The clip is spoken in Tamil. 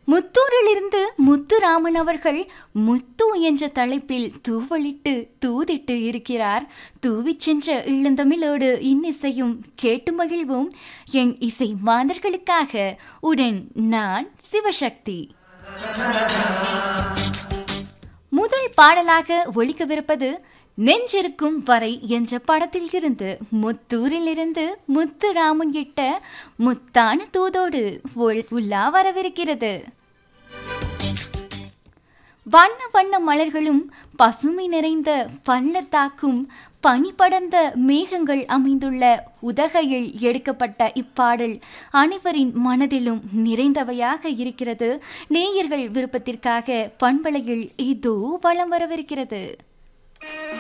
முத்தூரிலிருந்து முத்துராமன் அவர்கள் முத்து என்ற தலைப்பில் தூவலிட்டு தூதிட்டு இருக்கிறார் தூவிச் சென்ற இளந்தமிழோடு இன்னிசையும் கேட்டு மகிழ்வோம் என் இசை மாந்தர்களுக்காக உடன் நான் சிவசக்தி முதல் பாடலாக ஒழிக்கவிருப்பது நெஞ்சிருக்கும் வரை என்ற படத்தில் இருந்து முத்தூரிலிருந்து முத்துராமன் இட்ட முத்தான தூதோடு உள்- உலா வரவிருக்கிறது வண்ண வண்ண மலர்களும் பசுமை நிறைந்த பள்ளத்தாக்கும் பனி படர்ந்த மேகங்கள் அமைந்துள்ள உதகையில் எடுக்கப்பட்ட இப்பாடல் அனைவரின் மனதிலும் நிறைந்தவையாக இருக்கிறது நேயர்கள் விருப்பத்திற்காக பண்பலையில் இதோ வலம் வரவிருக்கிறது